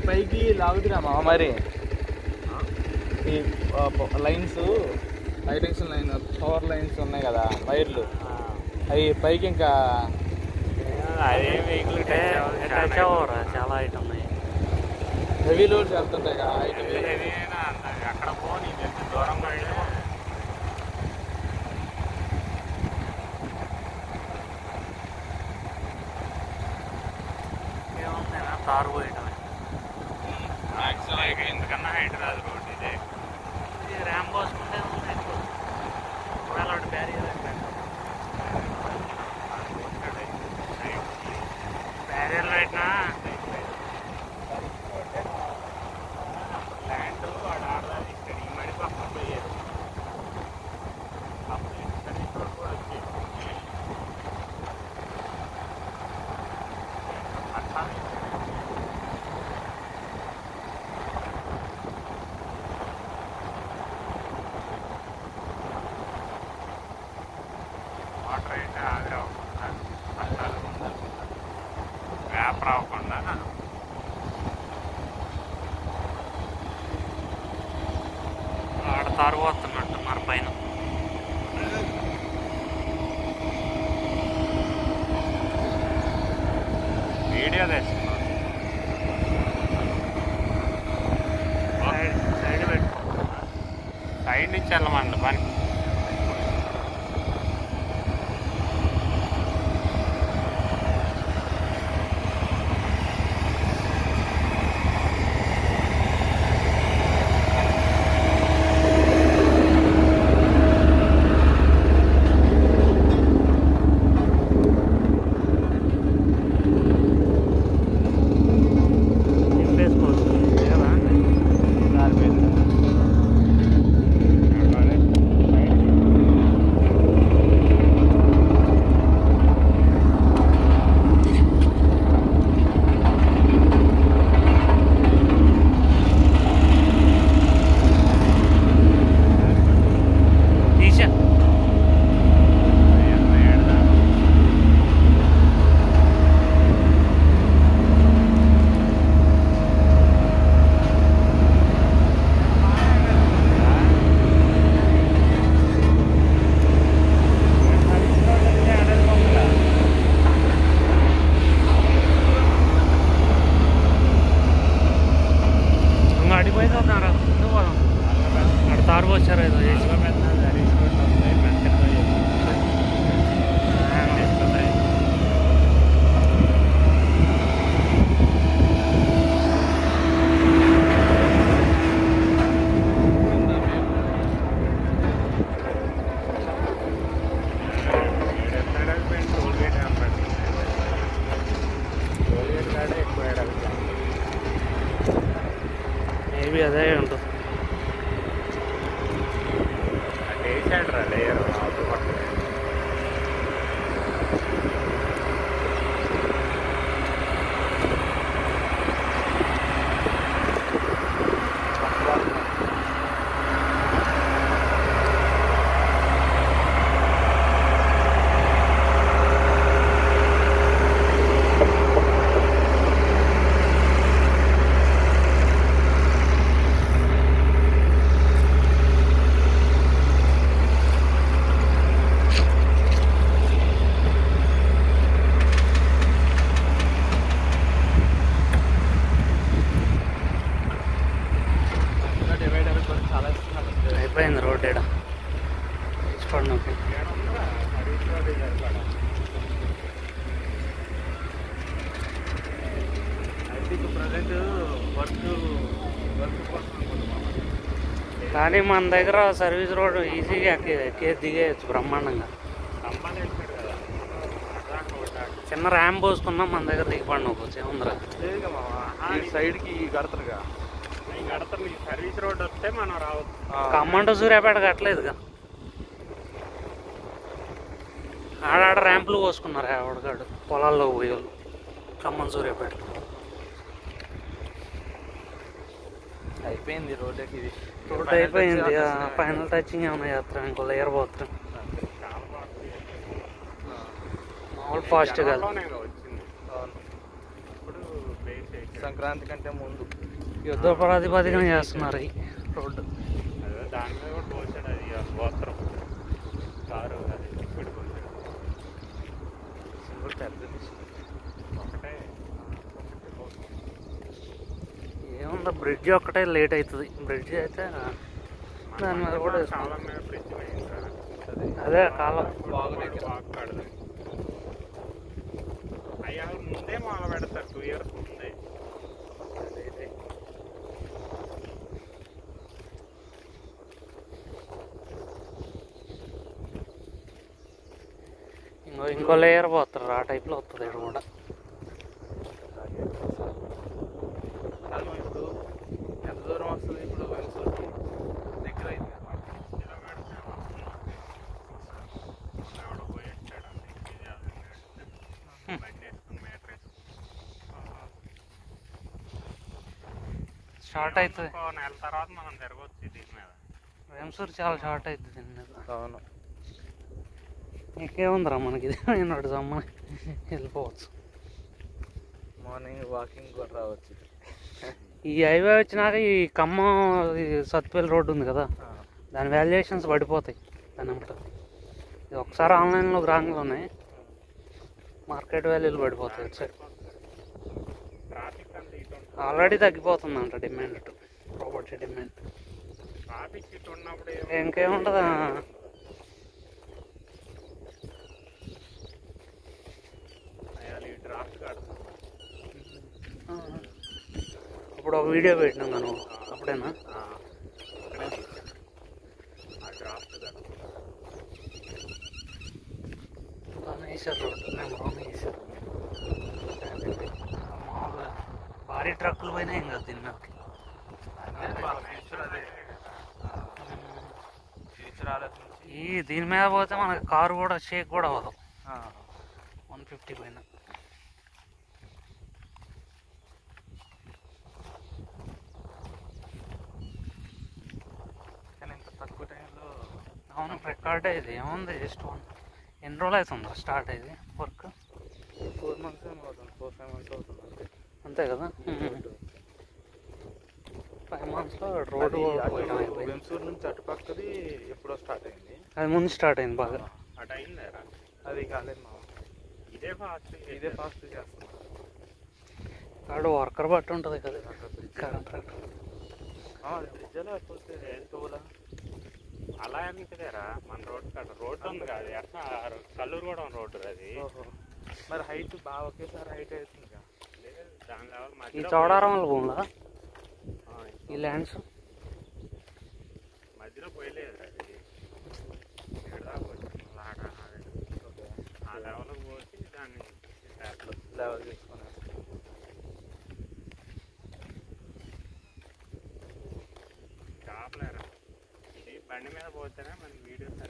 పైకి లాగుతురా మామ మరి ఈ lines high tension line power lines ఉన్నాయి కదా వైర్లు అవి పైకి ఇంకా అదే వెహికల్ టచ్ అవ్వరా చాలా ఐటమ్ ఉన్నాయి హెవీ లోడ్స్ వెళ్తుంటాయి కదా హైట్ అక్కడ పోనీ దూరం పడినా ఏముంది కారు పోయటమే యాక్చువల్గా ఎందుకన్నా హైట్ రాదు రోడ్ ఇదే ఇది ర్యామ్ పోసుకుంటే ఉంది ఎక్కువ ఒకవేళ ఒకటి బ్యారియర్ బ్యారియర్లు పెట్టినా ల్యాండ్ వాడు ఆడదాది ఇక్కడ ఈ మడి పక్కన పోయారు అప్పుడు ఇక్కడ ఇక్కడ కూడా వచ్చేది అట్లా వాటర్ అయితే ఆవిరవ్వకుండా పట్టాలు వేపర్ అవ్వకుండా ఆడ తారు పోతున్నట్టు మరి పైన వీడియో తెచ్చుకున్నాను సైడ్ సైడ్ పెట్టుకో సైడ్ నుంచి వెళ్ళమండి పని నింపేసుకోవచ్చు కదా దాని మీద తీసా ఇంకా అడిపోయి చూద్దాంరా ముందు పోదాం అక్కడ తారు వచ్చారు ఏదో చేసి మేబీ అదే ఉంటుంది వేసాడు రా లేయర్ అవతల పక్కన డివైడర్ కూడా చాలా ఇస్తున్నారు అయిపోయింది రోడ్ ఏడ తీసుకోండి నాకు అయితే ఇప్పుడు ప్రజెంట్ వర్క్ వర్క్ కోసం అనుకుంటున్నాం కానీ మన దగ్గర సర్వీస్ రోడ్ ఈజీగా ఎక్కి ఎక్కి దిగేయచ్చు బ్రహ్మాండంగా సంపాదన వేసాడు కదా దాకా ఒకటి చిన్న ర్యామ్ పోసుకున్నాం మన దగ్గర దిగబడి పోవచ్చు ఏముందిరా లేదుగా మామ ఈ సైడ్కి కడతారుగా ఈ గడత మీ సర్వీస్ రోడ్ వస్తే మనం రావచ్చు ఖమ్మం టు సూర్యాపేట కట్టలేదుగా ఆడాడ ర్యాంపులు పోసుకున్నారు ఆవిడగాడు పొలాల్లో పోయి వాళ్ళు ఖమ్మం సూర్యాపేట అయిపోయింది రోడ్డుకి ఇది రోడ్ అయిపోయింది ఫైనల్ టచింగ్ ఏమైనా చేస్తాం ఇంకో లేయర్ పోతాం చాలా బాగుంది మామూలు ఫాస్ట్ కాదు జనంలోనే వచ్చింది ఇప్పుడు బేస్ సంక్రాంతి కంటే ముందు యుద్ధ ప్రాతిపదికన చేస్తున్నారు ఈ రోడ్డు అదే దాని మీద కూడా పోసాడు అది ఆ గోత్రం కారు అది లిక్విడ్ పోసాడు సింబల్ పెద్దది ఒకటే ఏముంది బ్రిడ్జ్ ఒక్కటే లేట్ అవుతుంది బ్రిడ్జ్ అయితే దాని మీద కూడా వేసుకో. చాలా మీద ఫ్రిడ్జ్ పోయింది సార్ అది అదే కాలం బాగు దగ్గర బాగా కడదు అయ్యా ముందే మొదలు పెడతారు టూ ఇయర్స్ ముందే అదైతే ఇంకో ఇంకో లేయర్ పోతారు ఆ టైప్లో వస్తుంది ఇక్కడ కూడా అది ఇప్పుడు ఎంత దూరం వస్తుంది ఇప్పుడు వెన్సూర్కి దగ్గర అయింది అన్నమాట ఎవడో పోయి వచ్చాడు అంతే. ఇది అది. బండి వేసుకుని మీటర్ వేసుకుని. షార్ట్ అవుతుంది ఇంకో నెల తర్వాత మనం తిరగవచ్చు దీని మీద వేమసూరు చాలా షార్ట్ అవుతుంది దీని మీద అవును ఇంకేముందిరా మనకి ఇది నేను సమ్మని వెళ్ళిపోవచ్చు మార్నింగ్ వాకింగ్ కూడా రావచ్చు ఈ హైవే వచ్చినాక ఈ ఖమ్మం ఈ సత్పల్లి రోడ్డు ఉంది కదా ఆ, దాని వాల్యుయేషన్స్ పడిపోతాయి దాని అమ్మట ఇది ఒకసారి ఆన్లైన్లోకి రాగానే మార్కెట్ వాల్యూలు పడిపోతాయి ఇటు సైడ్ ట్రాఫిక్ అంతా ఇటు ఉంటుంది ఆల్రెడీ తగ్గిపోతుందంట డిమాండ్ అటు ప్రాపర్టీ డిమాండ్ ట్రాఫిక్ ఇటు ఉన్నప్పుడు ఇంకేముంటదా అయ్యా ఈ డ్రాఫ్ట్ కడతాం ఇప్పుడు ఒక వీడియో పెట్టినాం మనం అప్పుడేనా ఆ, ఇక్కడే తీసాను. ఆ డ్రాఫ్ట్ కడతాం వేసారు రోడ్డు నెంబర్ వేసారు మామూలుగా భారీ ట్రక్కులు పోయినా ఏం కాదు దీని మీదకి ఫ్యూచర్ అదే ఫ్యూచర్ ఆలోచించి ఈ దీని మీద పోతే మనకి కారు కూడా షేక్ కూడా అవ్వదు ఆ, వన్ ఫిఫ్టీ పైన కానీ ఇంత తక్కువ టైంలో అవును రికార్డే ఇది ఏముంది జస్ట్ వన్ ఎన్ని రోజులు అవుతుందా స్టార్ట్ అయింది వర్క్ ఫోర్ మంత్స్ ఏమో అవుతుంది ఫోర్ ఫైవ్ మంత్స్ అవుతుంది అంతే అంతే కదా ఫైవ్ మంత్స్లో రోడ్డు పోయడం అయిపోయింది వెంసూరు నుంచి అటుపక్కది ఎప్పుడో స్టార్ట్ అయింది అది ముందు స్టార్ట్ అయింది బాగా అటు అయిందేరా అది కాలేదు మా ఇదే ఫాస్ట్ ఇదే ఫాస్ట్ చేస్తున్నాం కాడు వర్కర్ బట్టి ఉంటుంది కదా కాంట్రాక్ట్ అది బ్రిడ్జ్ లేకపోతే టోలా అలా ఎందుకుదేరా మన రోడ్ కాడ రోడ్డు ఉంది కాదు ఎట్లా కల్లూరుగూడెం రోడ్డు అది ఓహో మరి హైట్ బాగా ఒకేసారి హైట్ అవుతుంది కదా లేదు, దాని లెవెల్ ఈ మధ్యలో చౌడారం వాళ్ళ భూములా ఆ, ఈ ల్యాండ్స్ మధ్యలో పోయలేదు అది ఇక్కడ దాకా వచ్చింది అలాగా అది. ఓకే ఆ లెవెల్కి పోసి దాన్ని అట్లా లెవెల్ తీసుకుని కాపలేరా ఇది బండి మీద పోతేనే మనకి వీడియో